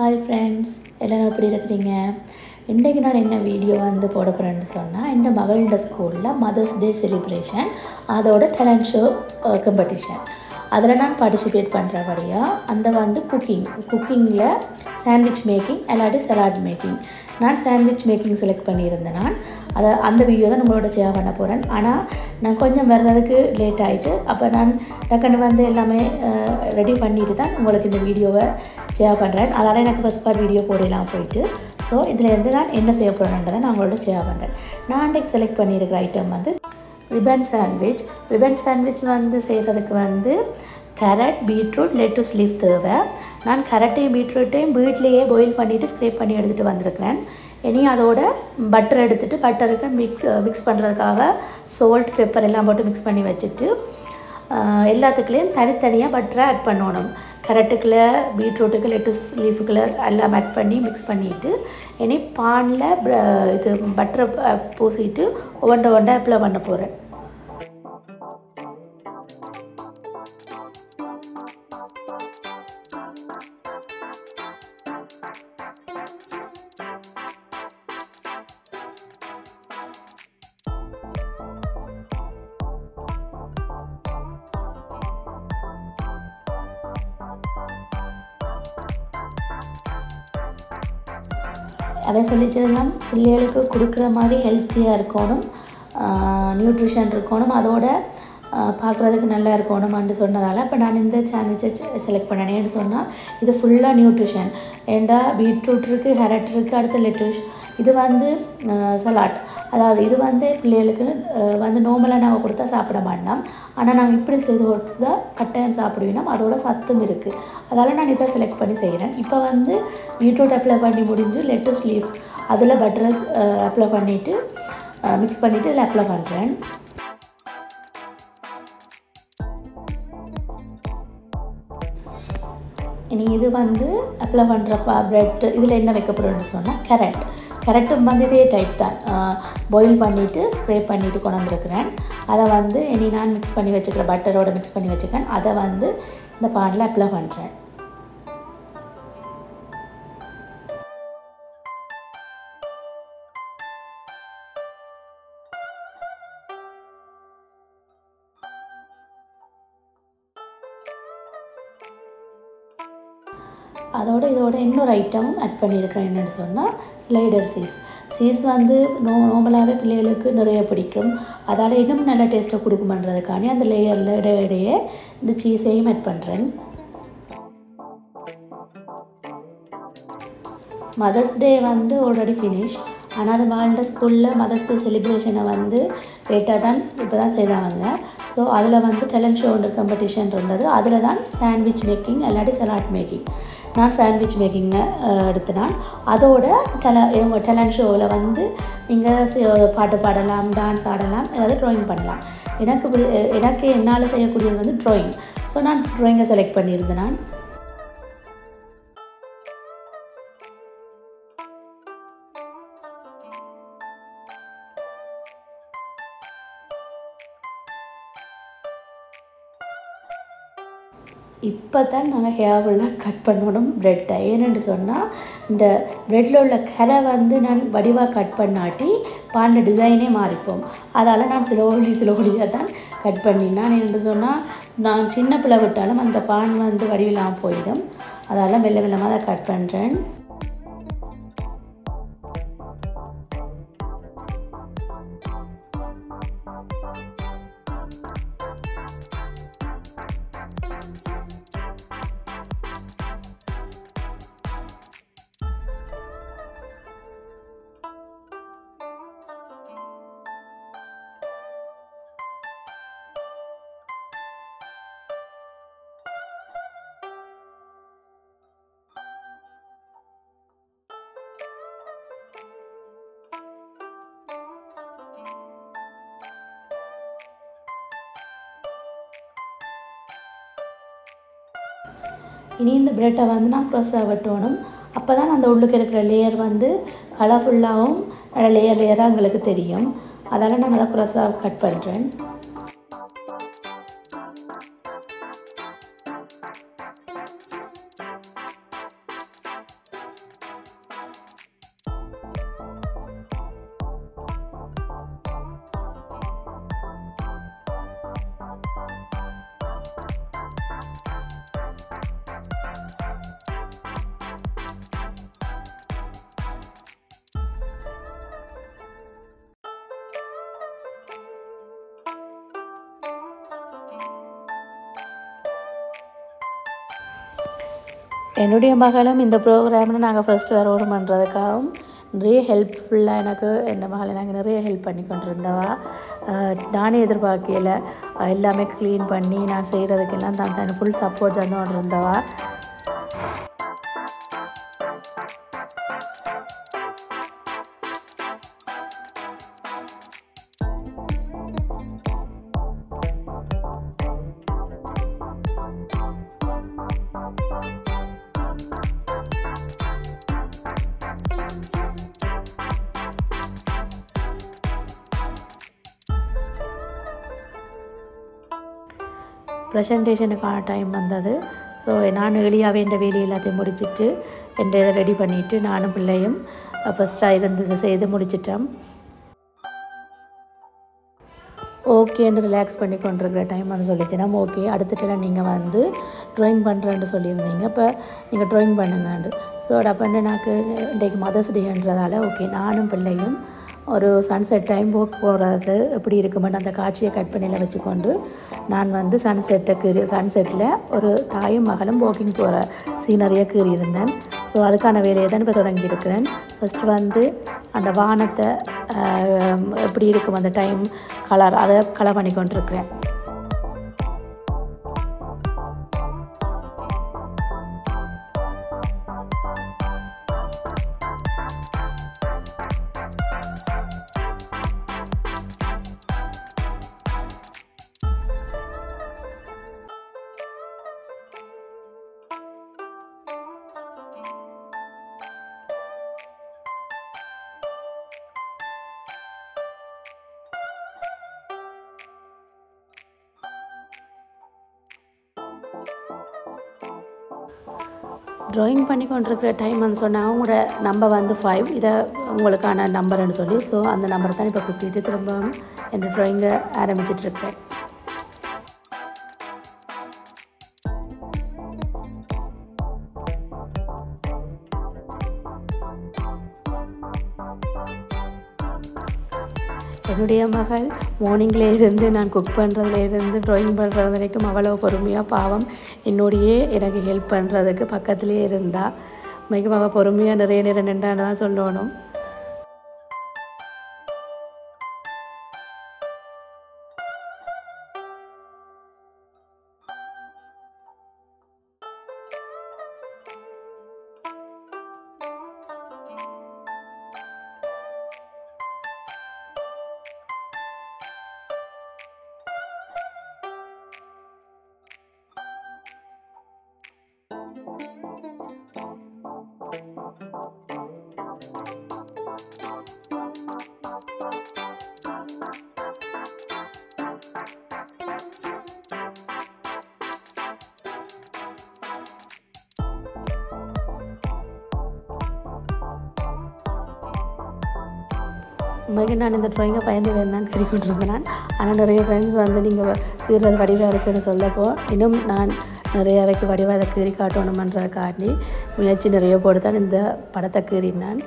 hi friends எல்லோரும் எப்படி இருக்கிறீங்க இன்றைக்கு நான் என்ன வீடியோ வந்து போட போகிறேன்னு சொன்னால் என் மகளோட ஸ்கூலில் மதர்ஸ் டே செலிப்ரேஷன் அதோட டேலண்ட் ஷோ காம்படிஷன் அதில் நான் பார்ட்டிசிபேட் பண்ணுறபடியாக அந்த வந்து குக்கிங் குக்கிங்கில் சாண்ட்விச் மேக்கிங் இல்லாட்டி சலாட் மேக்கிங் நான் சாண்ட்விச் மேக்கிங் செலக்ட் பண்ணியிருந்தேன் நான் அதை அந்த வீடியோ தான் உங்களோட ஷேர் பண்ண போகிறேன் ஆனால் நான் கொஞ்சம் வர்றதுக்கு லேட் ஆகிட்டு அப்போ நான் டக்குன்னு வந்து எல்லாமே ரெடி பண்ணிட்டு தான் உங்களுக்கு இந்த வீடியோவை ஷேர் பண்ணுறேன் அதனால் எனக்கு ஃபஸ்ட் பார்ட் வீடியோ போடலாம் போயிட்டு ஸோ இதில் இருந்து நான் என்ன செய்ய போகிறேன்றதை நான் உங்களோட ஷேர் பண்ணுறேன் நான் அன்றைக்கு செலக்ட் பண்ணியிருக்கிற ஐட்டம் வந்து ரிபன் சாண்ட்விச் ரிபன் சாண்ட்விச் வந்து செய்கிறதுக்கு வந்து கேரட் பீட்ரூட் லெட்டஸ் லீஃப் தேவை நான் கேரட்டையும் பீட்ரூட்டையும் வீட்லேயே பாயில் பண்ணிவிட்டு ஸ்க்ரேப் பண்ணி எடுத்துகிட்டு வந்திருக்கிறேன் இனி அதோட பட்டர் எடுத்துகிட்டு பட்டருக்கு மிக்ஸ் மிக்ஸ் பண்ணுறதுக்காக சோல்ட் பெப்பர் எல்லாம் போட்டு மிக்ஸ் பண்ணி வச்சுட்டு எல்லாத்துக்குலேயும் தனித்தனியாக பட்டரை ஆட் பண்ணணும் கேரட்டுக்குள்ளே பீட்ரூட்டுக்கு லெட்டஸ் லீஃபுக்குள்ளே எல்லாம் ஆட் பண்ணி மிக்ஸ் பண்ணிவிட்டு இனி பானில் இது பட்டரை பூசிட்டு ஒவ்வொன்றை ஒன்றை அப்ளை பண்ண போகிறேன் அவன் சொல்லிச்சிருந்தான் பிள்ளைகளுக்கு கொடுக்குற மாதிரி ஹெல்த்தியாக இருக்கணும் நியூட்ரிஷன் இருக்கணும் அதோட பார்க்குறதுக்கு நல்லா இருக்கணும்னு சொன்னதால் இப்போ நான் இந்த சாண்ட்விச்சை செலக்ட் பண்ணேன்னு சொன்னால் இது ஃபுல்லாக நியூட்ரிஷன் ஏண்டா பீட்ரூட் இருக்குது கேரட் இருக்குது அடுத்த லெட்டஸ் இது வந்து சலாட் அதாவது இது வந்து பிள்ளைகளுக்கு வந்து நார்மலாக நாங்கள் கொடுத்தா சாப்பிட மாட்டோம் ஆனால் நாங்கள் இப்படி செய்து கொடுத்து தான் கட்டாயம் சாப்பிடுவோம் அதோட சத்தும் இருக்குது அதால் நான் இதை செலக்ட் பண்ணி செய்கிறேன் இப்போ வந்து பீட்ரூட் அப்ளை பண்ணி முடிஞ்சு லெட்டஸ் லீஃப் அதில் பட்டரை அப்ளை பண்ணிவிட்டு மிக்ஸ் பண்ணிவிட்டு இதில் அப்ளை பண்ணுறேன் இனி இது வந்து அப்ளை பண்ணுறப்ப ப்ரெட் இதில் என்ன வைக்கப்படும்னு சொன்னால் கேரட் கேரட்டும் வந்து இதே டைப் தான் பாயில் பண்ணிவிட்டு ஸ்ப்ரே பண்ணிவிட்டு கொண்டு வந்திருக்கிறேன் அதை வந்து இனி நான் மிக்ஸ் பண்ணி வச்சுக்கிறேன் பட்டரோட மிக்ஸ் பண்ணி வச்சுக்கிறேன் அதை வந்து இந்த பானில் அப்ளை பண்ணுறேன் அதோட இதோட இன்னொரு ஐட்டமும் ஆட் பண்ணியிருக்கிறேன் என்னென்னு சொன்னால் ஸ்லைடர் சீஸ் சீஸ் வந்து நோ நார்மலாகவே பிள்ளைகளுக்கு நிறைய பிடிக்கும் அதால் இன்னும் நல்ல டேஸ்ட்டை கொடுக்குமன்றதுக்காண்டி அந்த லேயரில் இடையிடையே இந்த சீஸையும் ஆட் பண்ணுறேன் மதர்ஸ் டே வந்து ஆல்ரெடி ஃபினிஷ் ஆனால் அது வாழ்ந்த ஸ்கூலில் மதர்ஸ் டே செலிப்ரேஷனை வந்து லேட்டாக தான் இப்போ தான் செய்தாங்க ஸோ அதில் வந்து டேலண்ட் ஷோ ஒன்று காம்படிஷன் இருந்தது அதில் தான் சாண்ட்விச் மேக்கிங் இல்லாட்டி சலாட் மேக்கிங் நான் சாண்ட்விச் மேக்கிங்கை எடுத்தினான் அதோட டெல இவங்க டேலண்ட் ஷோவில் வந்து நீங்கள் பாட்டு பாடலாம் டான்ஸ் ஆடலாம் ஏதாவது ட்ராயிங் பண்ணலாம் எனக்கு எனக்கு என்னால் செய்யக்கூடியது வந்து ட்ராயிங் ஸோ நான் ட்ராயிங்கை செலக்ட் பண்ணியிருந்தேன் நான் இப்போ தான் நாங்கள் ஹேர்வெல்லாம் கட் பண்ணணும் ப்ரெட்டை ஏன்னு சொன்னால் இந்த ப்ரெட்டில் உள்ள கரை வந்து நான் வடிவாக கட் பண்ணாட்டி பாண்ட டிசைனே மாறிப்போம் அதால் நான் ஸ்லோலி ஸ்லோலியாக தான் கட் பண்ணினான் என்று சொன்னால் நான் சின்ன பிள்ளை விட்டாலும் அந்த பான் வந்து வடிவில்லாமல் போயிடும் அதால் மெல்ல மெல்லமாக தான் கட் பண்ணுறேன் இனி இந்த ப்ரெட்டை வந்து நான் க்ரோஸாக வெட்டணும் அப்போ தான் அந்த உள்ளுக்கு இருக்கிற லேயர் வந்து கலர்ஃபுல்லாகவும் லேயர் லேயராக எங்களுக்கு தெரியும் அதால் நான் அதை க்ரோஸாக கட் பண்ணுறேன் என்னுடைய மகளும் இந்த ப்ரோக்ராமில் நாங்கள் ஃபஸ்ட்டு வரணுமன்றதுக்காகவும் நிறைய ஹெல்ப்ஃபுல்லாக எனக்கு என் மகள் எனக்கு நிறைய ஹெல்ப் பண்ணி கொண்டிருந்தவா அஹ் நானே எதிர்பார்க்கல எல்லாமே க்ளீன் பண்ணி நான் செய்கிறதுக்கெல்லாம் தான் தன் ஃபுல் சப்போர்ட் தந்து கொண்டிருந்தவா ப்ரெசன்டேஷனுக்கான டைம் வந்தது ஸோ நான் எளியாகவே இந்த வேலையை எல்லாத்தையும் முடிச்சிட்டு என் இதை ரெடி பண்ணிவிட்டு நானும் பிள்ளையும் ஃபஸ்ட்டாக இருந்து செய்து முடிச்சிட்டோம் ஓகேன்னு ரிலாக்ஸ் பண்ணி கொண்டிருக்கிற டைம் வந்து சொல்லிச்சுன்னா ஓகே அடுத்துட்டு நீங்கள் வந்து ட்ராயிங் பண்ணுறேன்னு சொல்லியிருந்தீங்க இப்போ நீங்கள் ட்ராயிங் பண்ணுங்கண்டு ஸோ அப்போ என்ன எனக்கு இன்றைக்கு மதர்ஸ் டேன்றதால ஓகே நானும் பிள்ளையும் ஒரு சன்செட் டைம் போக் போகிறது எப்படி இருக்குமென்னு அந்த காட்சியை கட் பண்ணியில் வச்சுக்கொண்டு நான் வந்து சன்செட்டுக்கு சன்செட்டில் ஒரு தாயும் மகளும் வாக்கிங் போகிற சீனரியை கீறியிருந்தேன் ஸோ அதுக்கான வேலையை தான் இப்போ தொடங்கியிருக்கிறேன் ஃபஸ்ட்டு வந்து அந்த வானத்தை ஆஹ், எப்படி இருக்கும் அந்த டைம் கலர் அதை கலர் பண்ணி கொண்டிருக்கிறேன் ட்ராயிங் பண்ணி கொண்டிருக்கிற டைம் வந்து சொன்னால் அவங்களோட நம்பர் வந்து ஃபைவ் இதை உங்களுக்கான நம்பர்னு சொல்லி ஸோ அந்த நம்பரை தான் இப்போ குத்திட்டு திரும்ப என் ட்ராயிங்கை ஆரம்பிச்சிட்ருக்கேன் என்னுடைய மகள் மார்னிங்ல இருந்து நான் குக் பண்ணுறதுல இருந்து ட்ராயிங் பண்ணுறது வரைக்கும் அவ்வளோ பொறுமையாக பாவம் என்னோடையே எனக்கு ஹெல்ப் பண்ணுறதுக்கு பக்கத்துலேயே இருந்தா மிகவும் அவள் பொறுமையாக நிறைய நேரம் நின்றான்னு தான் சொல்லணும் உண்மைக்கு நான் இந்த ட்ராயிங்கை பயந்து வேணும் தான் கறி கொண்டிருந்தேன் நான் ஆனால் நிறைய ஃப்ரெண்ட்ஸ் வந்து நீங்கள் கீறது வடிவாக இருக்குன்னு சொல்லப்போ இன்னும் நான் நிறைய வைக்க வடிவாக அதை கீறி காட்டணுமன்றதுக்காண்டி முயற்சி நிறைய போட்டு தான் இந்த படத்தை கீறினான்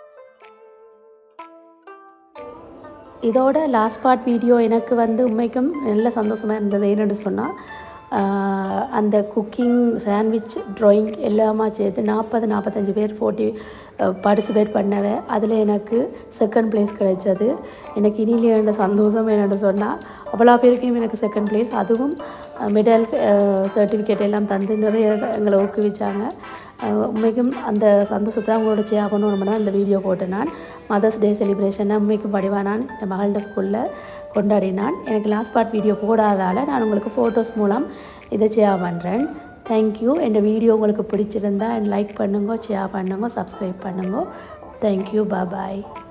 இதோட லாஸ்ட் பார்ட் வீடியோ எனக்கு வந்து உண்மைக்கும் நல்ல சந்தோஷமாக இருந்தது என்னென்னு சொன்னால் ஆஹ், அந்த குக்கிங் சாண்ட்விச் ட்ராயிங் எல்லாமா சேர்த்து நாற்பது நாற்பத்தஞ்சு பேர் ஃபோர்ட்டி பார்ட்டிசிபேட் பண்ணவே அதில் எனக்கு செகண்ட் ப்ளேஸ் கிடைச்சது எனக்கு இனியில என்ன சந்தோஷம் என்னென்னு சொன்னால் அவ்வளோ பேருக்கும் எனக்கு செகண்ட் ப்ளேஸ் அதுவும் மெடல் சர்டிஃபிகேட் எல்லாம் தந்து நிறைய எங்களை ஊக்குவிச்சாங்க அஹ் உண்மைக்கும் அந்த சந்தோஷத்தை அவங்களோட சேகணும் தான் இந்த வீடியோ போட்டேன் நான் மதர்ஸ் டே செலிப்ரேஷனை உண்மைக்கும் படிவா நான் என் மகள்கிட்ட ஸ்கூலில் கொண்டாடினான் எனக்கு லாஸ்ட் பார்ட் வீடியோ போடாதால் நான் உங்களுக்கு ஃபோட்டோஸ் மூலம் இதை ஷேர் பண்ணுறேன் தேங்க்யூ இந்த வீடியோ உங்களுக்கு பிடிச்சிருந்தா லைக் பண்ணுங்க ஷேர் பண்ணுங்க சப்ஸ்கிரைப் பண்ணுங்க தேங்க்யூ பாய்